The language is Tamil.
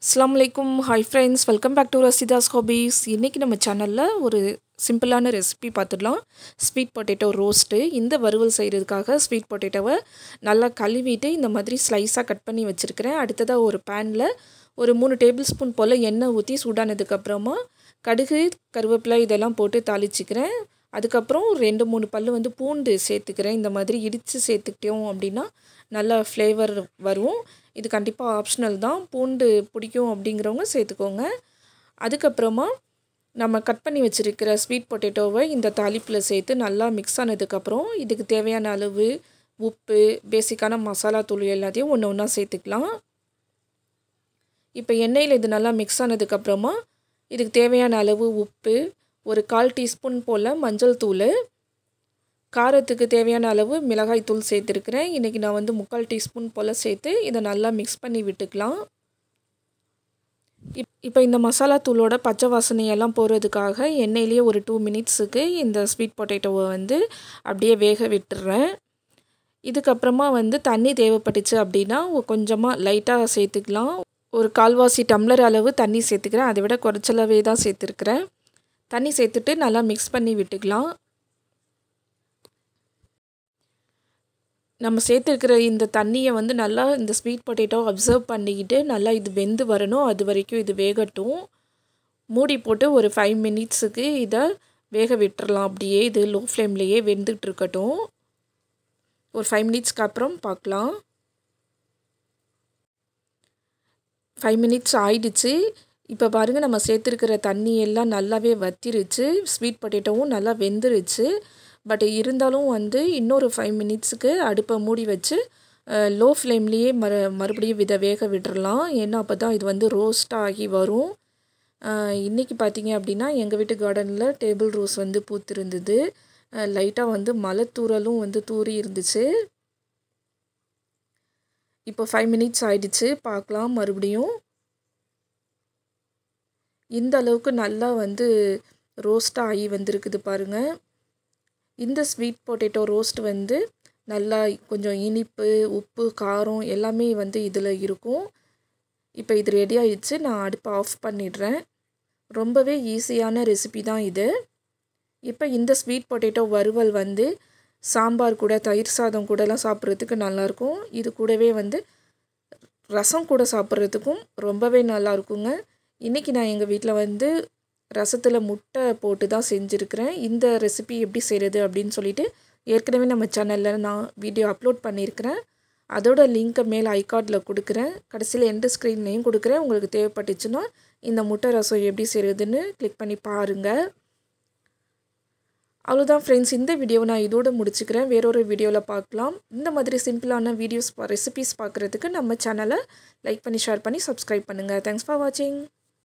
அஸ்ஸலாமு அலைக்கும் hi friends welcome back to Rasitha's hobbies இன்றைக்கி நம்ம சேனலில் ஒரு சிம்பிளான ரெசிபி பார்த்துடலாம் ஸ்வீட் பொட்டேட்டோ ரோஸ்ட்டு இந்த வறுவல் செய்கிறதுக்காக ஸ்வீட் பொட்டேட்டோவை நல்லா கழுவிட்டு இந்த மாதிரி ஸ்லைஸாக கட் பண்ணி வச்சுருக்கிறேன் அடுத்ததாக ஒரு பேனில் ஒரு மூணு டேபிள் ஸ்பூன் போல் எண்ணெய் ஊற்றி சூடானதுக்கப்புறமா கடுகு கருவேப்பிலை இதெல்லாம் போட்டு தாளிச்சிக்கிறேன் அதுக்கப்புறம் ரெண்டு மூணு பல் வந்து பூண்டு சேர்த்துக்கிறேன் இந்த மாதிரி இடித்து சேர்த்துக்கிட்டோம் அப்படின்னா நல்லா ஃப்ளேவர் வரும் இது கண்டிப்பாக ஆப்ஷனல் தான் பூண்டு பிடிக்கும் அப்படிங்கிறவங்க சேர்த்துக்கோங்க அதுக்கப்புறமா நம்ம கட் பண்ணி வச்சுருக்கிற ஸ்வீட் பொட்டேட்டோவை இந்த தாளிப்பில் சேர்த்து நல்லா மிக்ஸ் ஆனதுக்கப்புறம் இதுக்கு தேவையான அளவு உப்பு பேசிக்கான மசாலா தூள் எல்லாத்தையும் ஒன்று ஒன்றா சேர்த்துக்கலாம் இப்போ எண்ணெயில் இது நல்லா மிக்ஸ் ஆனதுக்கப்புறமா இதுக்கு தேவையான அளவு உப்பு ஒரு கால் டீஸ்பூன் போல் மஞ்சள் தூள் காரத்துக்கு தேவையான அளவு மிளகாய் தூள் சேர்த்துருக்கிறேன் இன்றைக்கி நான் வந்து முக்கால் டீஸ்பூன் போல் சேர்த்து இதை நல்லா மிக்ஸ் பண்ணி விட்டுக்கலாம் இப் இப்போ இந்த மசாலா தூளோட பச்சை வாசனையெல்லாம் போகிறதுக்காக எண்ணெயிலேயே ஒரு டூ மினிட்ஸுக்கு இந்த ஸ்வீட் பொட்டேட்டோவை வந்து அப்படியே வேக விட்டுறேன் இதுக்கப்புறமா வந்து தண்ணி தேவைப்பட்டுச்சு அப்படின்னா கொஞ்சமாக லைட்டாக சேர்த்துக்கலாம் ஒரு கால்வாசி டம்ளர் அளவு தண்ணி சேர்த்துக்கிறேன் அதை விட குறைச்சலவே தான் சேர்த்துருக்குறேன் தண்ணி சேர்த்துட்டு நல்லா மிக்ஸ் பண்ணி விட்டுக்கலாம் நம்ம சேர்த்துருக்கிற இந்த தண்ணியை வந்து நல்லா இந்த ஸ்வீட் பொட்டேட்டோ அப்சர்வ் பண்ணிக்கிட்டு நல்லா இது வெந்து வரணும் அது வரைக்கும் இது வேகட்டும் மூடி போட்டு ஒரு ஃபைவ் மினிட்ஸுக்கு இதை வேக விட்டுறலாம் அப்படியே இது லோ ஃப்ளேம்லேயே வெந்துட்டு இருக்கட்டும் ஒரு ஃபைவ் மினிட்ஸ்க்கு அப்புறம் பார்க்கலாம் ஃபைவ் மினிட்ஸ் ஆயிடுச்சு இப்போ பாருங்கள் நம்ம சேர்த்துருக்கிற தண்ணி எல்லாம் நல்லாவே வத்திருச்சு ஸ்வீட் பொட்டேட்டோவும் நல்லா வெந்துருச்சு பட் இருந்தாலும் வந்து இன்னொரு ஃபைவ் மினிட்ஸுக்கு அடுப்பை மூடி வச்சு லோ ஃப்ளேம்லேயே மறு மறுபடியும் இதை வேக விட்டுறலாம் ஏன்னா அப்போ தான் இது வந்து ரோஸ்ட் ஆகி வரும் இன்றைக்கி பார்த்தீங்க அப்படின்னா எங்கள் வீட்டு கார்டனில் டேபிள் ரோஸ் வந்து பூத்திருந்தது லைட்டாக வந்து மலை தூரலும் வந்து தூரி இருந்துச்சு இப்போ ஃபைவ் மினிட்ஸ் ஆயிடுச்சு பார்க்கலாம் மறுபடியும் இந்த அளவுக்கு நல்லா வந்து ரோஸ்ட் ஆகி வந்திருக்குது பாருங்கள் இந்த ஸ்வீட் பொட்டேட்டோ ரோஸ்ட் வந்து நல்லா கொஞ்சம் இனிப்பு உப்பு காரம் எல்லாமே வந்து இதில் இருக்கும் இப்போ இது ரெடி ஆயிடுச்சு நான் அடுப்பை ஆஃப் பண்ணிடுறேன் ரொம்பவே ஈஸியான ரெசிபி தான் இது இப்போ இந்த ஸ்வீட் பொட்டேட்டோ வறுவல் வந்து சாம்பார் கூட தயிர் சாதம் கூடலாம் சாப்பிட்றதுக்கு நல்லாயிருக்கும் இது கூடவே வந்து ரசம் கூட சாப்பிட்றதுக்கும் ரொம்பவே நல்லா இருக்குங்க இன்றைக்கி நான் எங்கள் வீட்டில் வந்து ரசத்தில் முட்டை போட்டு தான் செஞ்சுருக்கிறேன் இந்த ரெசிபி எப்படி செய்கிறது அப்படின்னு சொல்லிட்டு ஏற்கனவே நம்ம சேனலில் நான் வீடியோ அப்லோட் பண்ணியிருக்கிறேன் அதோட லிங்க்கை மேலே ஐகார்டில் கொடுக்குறேன் கடைசியில் எந்த ஸ்க்ரீன்லேயும் கொடுக்குறேன் உங்களுக்கு தேவைப்பட்டுச்சுன்னா இந்த முட்டை ரசம் எப்படி செய்கிறதுன்னு கிளிக் பண்ணி பாருங்கள் அவ்வளோதான் ஃப்ரெண்ட்ஸ் இந்த வீடியோவை நான் இதோடு முடிச்சுக்கிறேன் வேறொரு வீடியோவில் பார்க்கலாம் இந்த மாதிரி சிம்பிளான வீடியோஸ் ரெசிபிஸ் பார்க்குறதுக்கு நம்ம சேனலை லைக் பண்ணி ஷேர் பண்ணி சப்ஸ்கிரைப் பண்ணுங்கள் தேங்க்ஸ் ஃபார் வாட்சிங்